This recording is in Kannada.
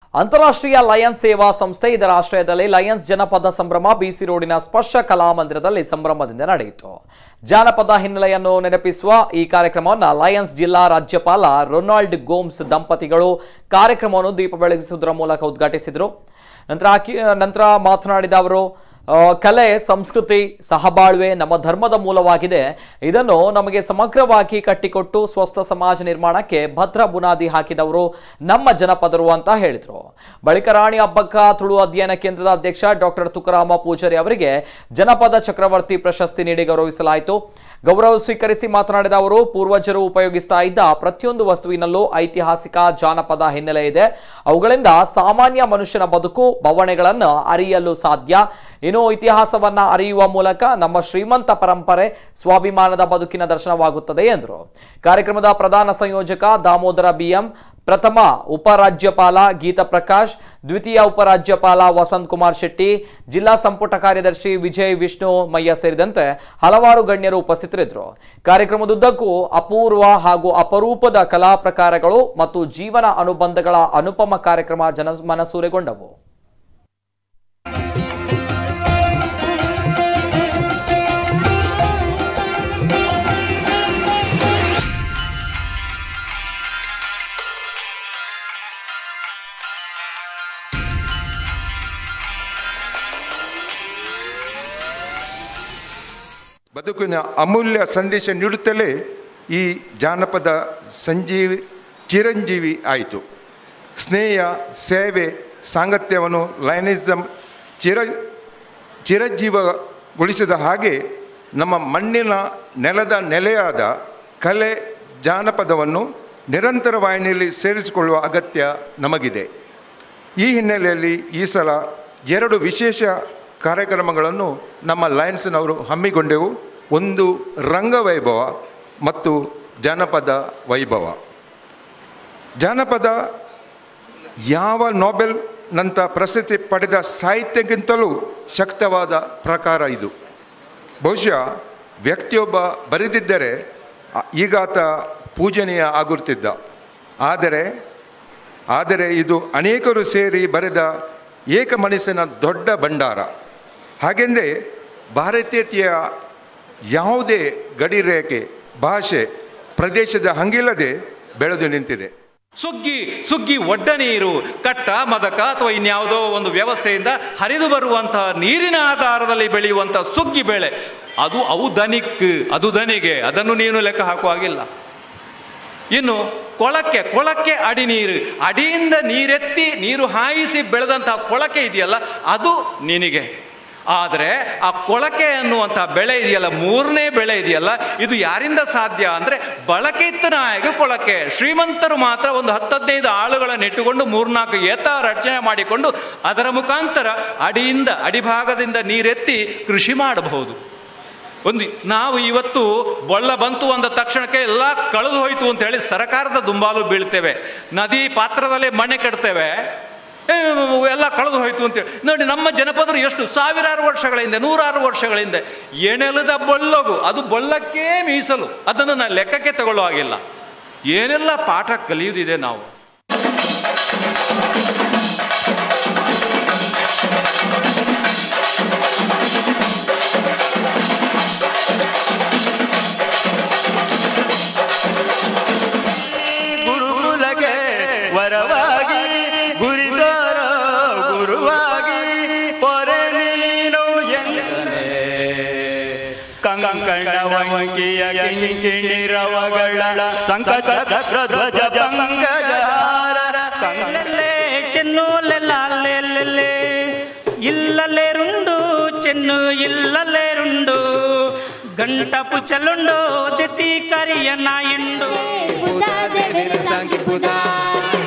ಅಂತಾರಾಷ್ಟ್ರೀಯ ಲಯನ್ಸ್ ಸೇವಾ ಸಂಸ್ಥೆ ಇದರ ಆಶ್ರಯದಲ್ಲಿ ಲಯನ್ಸ್ ಜನಪದ ಸಂಭ್ರಮ ಬಿಸಿ ರೋಡಿನ ಸ್ಪರ್ಶ ಕಲಾಮಂದಿರದಲ್ಲಿ ಸಂಭ್ರಮದಿಂದ ನಡೆಯಿತು ಜಾನಪದ ಹಿನ್ನೆಲೆಯನ್ನು ನೆನಪಿಸುವ ಈ ಕಾರ್ಯಕ್ರಮವನ್ನು ಲಯನ್ಸ್ ಜಿಲ್ಲಾ ರಾಜ್ಯಪಾಲ ರೊನಾಲ್ಡ್ ಗೋಮ್ಸ್ ದಂಪತಿಗಳು ಕಾರ್ಯಕ್ರಮವನ್ನು ದೀಪ ಬೆಳಗಿಸುವುದರ ಮೂಲಕ ಉದ್ಘಾಟಿಸಿದರು ನಂತರ ಹಾಕಿ- ನಂತರ ಮಾತನಾಡಿದ ಅವರು ಆ, ಕಲೆ ಸಂಸ್ಕೃತಿ ಸಹಬಾಳ್ವೆ ನಮ್ಮ ಧರ್ಮದ ಮೂಲವಾಗಿದೆ ಇದನ್ನು ನಮಗೆ ಸಮಗ್ರವಾಗಿ ಕಟ್ಟಿಕೊಟ್ಟು ಸ್ವಸ್ಥ ಸಮಾಜ ನಿರ್ಮಾಣಕ್ಕೆ ಭದ್ರ ಬುನಾದಿ ಹಾಕಿದವರು ನಮ್ಮ ಜನಪದರು ಅಂತ ಹೇಳಿದರು ಬಳಿಕ ರಾಣಿ ಅಬ್ಬಕ್ಕ ತುಳು ಅಧ್ಯಯನ ಕೇಂದ್ರದ ಅಧ್ಯಕ್ಷ ಡಾಕ್ಟರ್ ತುಕಾರಾಮ ಪೂಜಾರಿ ಅವರಿಗೆ ಜನಪದ ಚಕ್ರವರ್ತಿ ಪ್ರಶಸ್ತಿ ನೀಡಿ ಗೌರವಿಸಲಾಯಿತು ಗೌರವ ಸ್ವೀಕರಿಸಿ ಮಾತನಾಡಿದ ಅವರು ಪೂರ್ವಜರು ಉಪಯೋಗಿಸ್ತಾ ಇದ್ದ ಪ್ರತಿಯೊಂದು ವಸ್ತುವಿನಲ್ಲೂ ಐತಿಹಾಸಿಕ ಜಾನಪದ ಹಿನ್ನೆಲೆ ಇದೆ ಅವುಗಳಿಂದ ಸಾಮಾನ್ಯ ಮನುಷ್ಯನ ಬದುಕು ಬವಣೆಗಳನ್ನು ಅರಿಯಲು ಸಾಧ್ಯ ಇನ್ನು ಇತಿಹಾಸವನ್ನ ಅರಿಯುವ ಮೂಲಕ ನಮ್ಮ ಶ್ರೀಮಂತ ಪರಂಪರೆ ಸ್ವಾಭಿಮಾನದ ಬದುಕಿನ ದರ್ಶನವಾಗುತ್ತದೆ ಎಂದರು ಕಾರ್ಯಕ್ರಮದ ಪ್ರಧಾನ ಸಂಯೋಜಕ ದಾಮೋದರ ಬಿಎಂ ಪ್ರಥಮ ಉಪರಾಜ್ಯಪಾಲ ಗೀತಾ ಪ್ರಕಾಶ್ ದ್ವಿತೀಯ ಉಪರಾಜ್ಯಪಾಲ ವಸಂತ್ ಕುಮಾರ್ ಶೆಟ್ಟಿ ಜಿಲ್ಲಾ ಸಂಪುಟ ಕಾರ್ಯದರ್ಶಿ ವಿಜಯ್ ವಿಷ್ಣು ಮಯ್ಯ ಸೇರಿದಂತೆ ಹಲವಾರು ಗಣ್ಯರು ಉಪಸ್ಥಿತರಿದ್ದರು ಕಾರ್ಯಕ್ರಮದುದ್ದಕ್ಕೂ ಅಪೂರ್ವ ಹಾಗೂ ಅಪರೂಪದ ಕಲಾ ಪ್ರಕಾರಗಳು ಮತ್ತು ಜೀವನ ಅನುಬಂಧಗಳ ಅನುಪಮ ಕಾರ್ಯಕ್ರಮ ಜನ ಮನಸೂರೆಗೊಂಡವು ಬದುಕಿನ ಅಮೂಲ್ಯ ಸಂದೇಶ ನೀಡುತ್ತಲೇ ಈ ಜಾನಪದ ಸಂಜೀವಿ ಚಿರಂಜೀವಿ ಆಯಿತು ಸ್ನೇಹ ಸೇವೆ ಸಾಂಗತ್ಯವನ್ನು ಲೈನಿಸಮ್ ಚಿರ ಚಿರಜೀವಗೊಳಿಸಿದ ಹಾಗೆ ನಮ್ಮ ಮಣ್ಣಿನ ನೆಲದ ನೆಲೆಯಾದ ಕಲೆ ಜಾನಪದವನ್ನು ನಿರಂತರ ವಾಹಿನಿಯಲ್ಲಿ ಸೇರಿಸಿಕೊಳ್ಳುವ ಅಗತ್ಯ ನಮಗಿದೆ ಈ ಹಿನ್ನೆಲೆಯಲ್ಲಿ ಈ ಸಲ ಎರಡು ವಿಶೇಷ ಕಾರ್ಯಕ್ರಮಗಳನ್ನು ನಮ್ಮ ಲಯನ್ಸ್ನವರು ಹಮ್ಮಿಕೊಂಡೆವು ಒಂದು ರಂಗವೈಭವ ಮತ್ತು ಜಾನಪದ ವೈಭವ ಜಾನಪದ ಯಾವ ನೋಬೆಲ್ನಂಥ ಪ್ರಶಸ್ತಿ ಪಡೆದ ಸಾಹಿತ್ಯಕ್ಕಿಂತಲೂ ಶಕ್ತವಾದ ಪ್ರಕಾರ ಇದು ಬಹುಶಃ ವ್ಯಕ್ತಿಯೊಬ್ಬ ಬರೆದಿದ್ದರೆ ಆ- ಈಗ ಆತ ಪೂಜನೀಯ ಆಗುತ್ತಿದ್ದ ಆದರೆ ಆದರೆ ಇದು ಅನೇಕರು ಸೇರಿ ಬರೆದ ಏಕ ಮನಸ್ಸಿನ ದೊಡ್ಡ ಭಂಡಾರ ಹಾಗೆಂದೇ ಭಾರತೀಯತೆಯ ಯಾವುದೇ ಗಡಿರೇಖೆ ಭಾಷೆ ಪ್ರದೇಶದ ಹಂಗಿಲ್ಲದೆ ಬೆಳೆದು ನಿಂತಿದೆ ಸುಗ್ಗಿ ಸುಗ್ಗಿ ಒಡ್ಡ ನೀರು ಕಟ್ಟ ಮದಕ ಅಥವಾ ಇನ್ಯಾವುದೋ ಒಂದು ವ್ಯವಸ್ಥೆಯಿಂದ ಹರಿದು ಬರುವಂತಹ ನೀರಿನ ಆಧಾರದಲ್ಲಿ ಬೆಳೆಯುವಂತಹ ಸುಗ್ಗಿ ಬೆಳೆ ಅದು ಅವು ದನಿಕ್ ಅದು ದನಿಗೆ ಅದನ್ನು ನೀನು ಲೆಕ್ಕ ಹಾಕುವಾಗಿಲ್ಲ ಇನ್ನು ಕೊಳಕ್ಕೆ ಕೊಳಕ್ಕೆ ಅಡಿ ನೀರು ಅಡಿಯಿಂದ ನೀರೆತ್ತಿ ನೀರು ಹಾಯಿಸಿ ಬೆಳೆದಂತಹ ಕೊಳಕೆ ಇದೆಯಲ್ಲ ಅದು ನಿನಗೆ ಆದರೆ ಆ ಕೊಳಕೆ ಅನ್ನುವಂಥ ಬೆಳೆ ಇದೆಯಲ್ಲ ಮೂರನೇ ಬೆಳೆ ಇದೆಯಲ್ಲ ಇದು ಯಾರಿಂದ ಸಾಧ್ಯ ಅಂದರೆ ಬಳಕೆತ್ತನಾಗಿ ಕೊಳಕೆ ಶ್ರೀಮಂತರು ಮಾತ್ರ ಒಂದು ಹತ್ತದೈದು ಆಳುಗಳನ್ನು ಇಟ್ಟುಕೊಂಡು ಮೂರ್ನಾಲ್ಕು ಏತ ರಚನೆ ಮಾಡಿಕೊಂಡು ಅದರ ಮುಖಾಂತರ ಅಡಿಯಿಂದ ಅಡಿಭಾಗದಿಂದ ನೀರೆತ್ತಿ ಕೃಷಿ ಮಾಡಬಹುದು ಒಂದು ನಾವು ಇವತ್ತು ಬೊಳ್ಳ ಬಂತು ಅಂದ ತಕ್ಷಣಕ್ಕೆ ಎಲ್ಲ ಕಳೆದು ಹೋಯ್ತು ಅಂತ ಹೇಳಿ ಸರ್ಕಾರದ ದುಂಬಾಲು ಬೀಳ್ತೇವೆ ನದಿ ಪಾತ್ರದಲ್ಲೇ ಮಣ್ಣೆ ಕೆಡ್ತೇವೆ ಏ, ಎಲ್ಲ ಕಳೆದು ಹೋಯ್ತು ಅಂತೇಳಿ ನೋಡಿ ನಮ್ಮ ಜನಪದರು ಎಷ್ಟು ಸಾವಿರಾರು ವರ್ಷಗಳ ಹಿಂದೆ ನೂರಾರು ವರ್ಷಗಳ ಹಿಂದೆ ಎಣೆಲದ ಬೊಲ್ಲಗು ಅದು ಬೊಲ್ಲಕ್ಕೆ ಮೀಸಲು ಅದನ್ನು ನಾನು ಲೆಕ್ಕಕ್ಕೆ ತಗೊಳ್ಳೋ ಹಾಗಿಲ್ಲ ಏನೆಲ್ಲ ಪಾಠ ಕಲಿಯುವುದಿದೆ ನಾವು ಗುರುಕುಲಗೆ ವರವಾಗಿ ಗುರಿದಾರ ಗುರುವಾಗಿ ಪೊರೆ ನೀನು ಎಂದನೆ ಕಂಕಣವಂಕಿಯ ಕಿಂಕಿಣಿರವಗಳ ಸಂಕಟ ಚಕ್ರ ಧ್ವಜ ಪಂಕಜಾರ లే చెన్ను లెల్లే ఇల్లలే రెండు చెన్ను ఇల్లలే రెండు గంటపు చలుండు దితి కరియ నాయుండు పుదా దేవేరు సాంగి పుదా